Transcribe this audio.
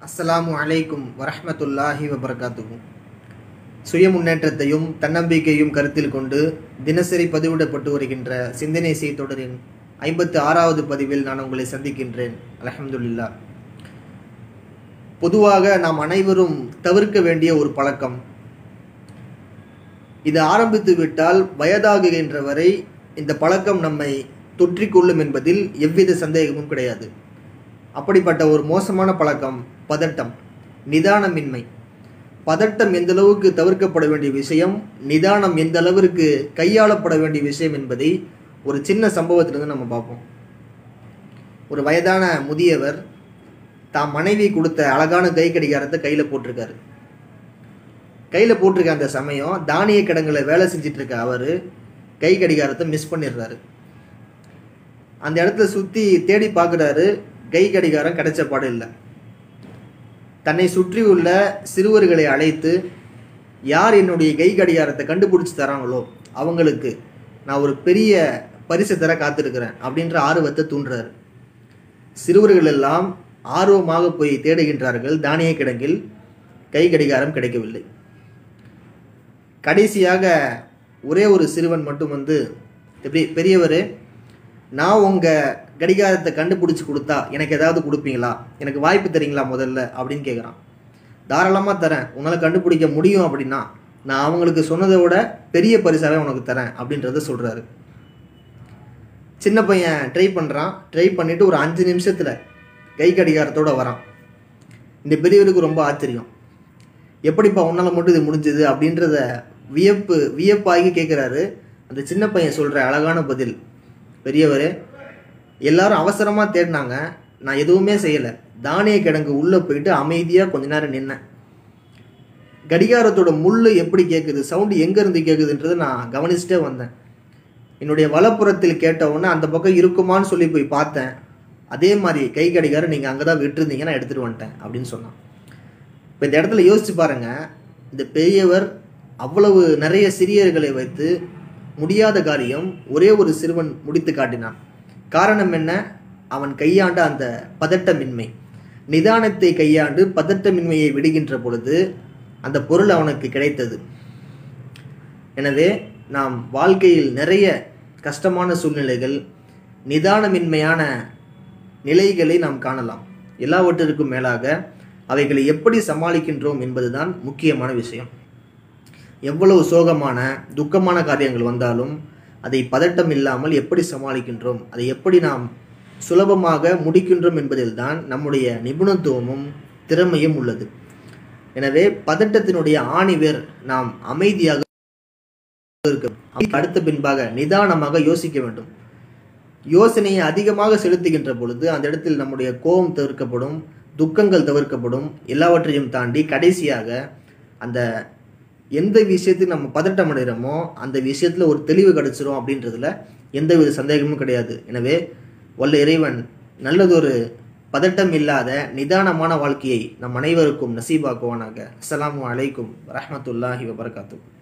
அஸ்ஸலாமு அலைக்கும் வரஹ்மத்துல்லாஹி வபரகாத்துஹு சுய முன்னேற்றத்தையும் தன்னம்பிக்கையும் கருத்தில் கொண்டு தினசரி பதிவிடப்பட்டு வருகின்ற சிந்தனை செய் தொடரின் ஐம்பத்து ஆறாவது பதிவில் நான் உங்களை சந்திக்கின்றேன் அல்ஹம்துலில்லா பொதுவாக நாம் அனைவரும் தவிர்க்க வேண்டிய ஒரு பழக்கம் இது ஆரம்பித்து விட்டால் வயதாகுகின்ற வரை இந்த பழக்கம் நம்மை தொற்றிக்கொள்ளும் என்பதில் எவ்வித சந்தேகமும் கிடையாது அப்படிப்பட்ட ஒரு மோசமான பழக்கம் பதட்டம் நிதானமின்மை பதட்டம் எந்த அளவுக்கு தவிர்க்கப்பட வேண்டிய விஷயம் நிதானம் எந்த அளவிற்கு கையாளப்பட வேண்டிய விஷயம் என்பதை ஒரு சின்ன சம்பவத்திலிருந்து நம்ம பார்ப்போம் ஒரு வயதான முதியவர் தாம் மனைவி கொடுத்த அழகான கை கடிகாரத்தை கையில் போட்டிருக்காரு கையில் போட்டிருக்க அந்த சமயம் தானிய கிடங்குல வேலை செஞ்சுட்டு இருக்க அவர் கை கடிகாரத்தை மிஸ் பண்ணிடுறாரு அந்த இடத்துல சுற்றி தேடி பார்க்குறாரு கை கடிகாரம் கிடைச்ச பாடு இல்லை தன்னை சுற்றியுள்ள சிறுவர்களை அழைத்து யார் என்னுடைய கை கடிகாரத்தை கண்டுபிடிச்சி தராங்களோ அவங்களுக்கு நான் ஒரு பெரிய பரிசு தர காத்திருக்கிறேன் அப்படின்ற ஆர்வத்தை தூண்டுறாரு சிறுவர்கள் எல்லாம் ஆர்வமாக போய் தேடுகின்றார்கள் தானிய கிடங்கில் கை கடிகாரம் கிடைக்கவில்லை கடைசியாக ஒரே ஒரு சிறுவன் மட்டும் வந்து எப்படி பெரியவர் நான் உங்கள் கடிகாரத்தை கண்டுபிடிச்சி கொடுத்தா எனக்கு ஏதாவது கொடுப்பீங்களா எனக்கு வாய்ப்பு தரீங்களா முதல்ல அப்படின்னு கேட்குறான் தாராளமாக தரேன் உன்னால் கண்டுபிடிக்க முடியும் அப்படின்னா நான் அவங்களுக்கு சொன்னதை விட பெரிய பரிசாகவே உனக்கு தரேன் அப்படின்றத சொல்கிறாரு சின்ன பையன் ட்ரை பண்ணுறான் ட்ரை பண்ணிவிட்டு ஒரு அஞ்சு நிமிஷத்தில் கை கடிகாரத்தோடு வரான் இந்த பெரியவருக்கு ரொம்ப ஆச்சரியம் எப்படிப்பா உன்னால் மட்டும் இது முடிஞ்சது அப்படின்றத வியப்பு வியப்பாகி கேட்குறாரு அந்த சின்ன பையன் சொல்கிற அழகான பதில் பெரியவர் எல்லாரும் அவசரமாக தேடினாங்க நான் எதுவுமே செய்யலை தானிய கிடங்கு உள்ளே போயிட்டு அமைதியாக கொஞ்ச நேரம் நின்னேன் கடிகாரத்தோட முள் எப்படி கேட்குது சவுண்டு எங்கேருந்து கேட்குதுன்றதை நான் கவனிச்சுட்டே வந்தேன் என்னுடைய வலப்புறத்தில் கேட்டவுடனே அந்த பக்கம் இருக்குமான்னு சொல்லி போய் பார்த்தேன் அதே மாதிரி கை கடிகாரம் நீங்கள் அங்கே தான் விட்டுருந்தீங்க நான் எடுத்துகிட்டு வந்துட்டேன் அப்படின்னு சொன்னான் இப்போ இந்த இடத்துல யோசிச்சு பாருங்க இந்த பெரியவர் அவ்வளவு நிறைய சிறியர்களை வைத்து முடியாத காரியம் ஒரே ஒரு சிறுவன் முடித்து காட்டினான் காரணம் என்ன அவன் கையாண்ட அந்த பதட்டமின்மை நிதானத்தை கையாண்டு பதட்டமின்மையை விடுகின்ற பொழுது அந்த பொருள் அவனுக்கு கிடைத்தது எனவே நாம் வாழ்க்கையில் நிறைய கஷ்டமான சூழ்நிலைகள் நிதானமின்மையான நிலைகளை நாம் காணலாம் எல்லாவற்றிற்கும் மேலாக அவைகளை எப்படி சமாளிக்கின்றோம் என்பதுதான் முக்கியமான விஷயம் எவ்வளவு சோகமான துக்கமான காரியங்கள் வந்தாலும் அதை பதட்டம் இல்லாமல் எப்படி சமாளிக்கின்றோம் அதை எப்படி நாம் சுலபமாக முடிக்கின்றோம் என்பதில்தான் நம்முடைய நிபுணத்துவமும் திறமையும் உள்ளது எனவே பதட்டத்தினுடைய ஆணிவேர் நாம் அமைதியாக இருக்க அடுத்த பின்பாக நிதானமாக யோசிக்க வேண்டும் யோசனையை அதிகமாக செலுத்துகின்ற பொழுது அந்த இடத்தில் நம்முடைய கோபம் தவிர்க்கப்படும் துக்கங்கள் தவிர்க்கப்படும் எல்லாவற்றையும் தாண்டி கடைசியாக அந்த எந்த விஷயத்துக்கு நம்ம பதட்டம் அடைகிறோமோ அந்த விஷயத்தில் ஒரு தெளிவு கிடைச்சிரும் அப்படின்றதுல எந்தவித சந்தேகமும் கிடையாது எனவே வல்ல இறைவன் நல்லதொரு பதட்டம் இல்லாத நிதானமான வாழ்க்கையை நம் அனைவருக்கும் நசீபாக்குவானாக அஸ்ஸலாமு அலைக்கும் வரஹமத்துல்லாஹி வபரகாத்து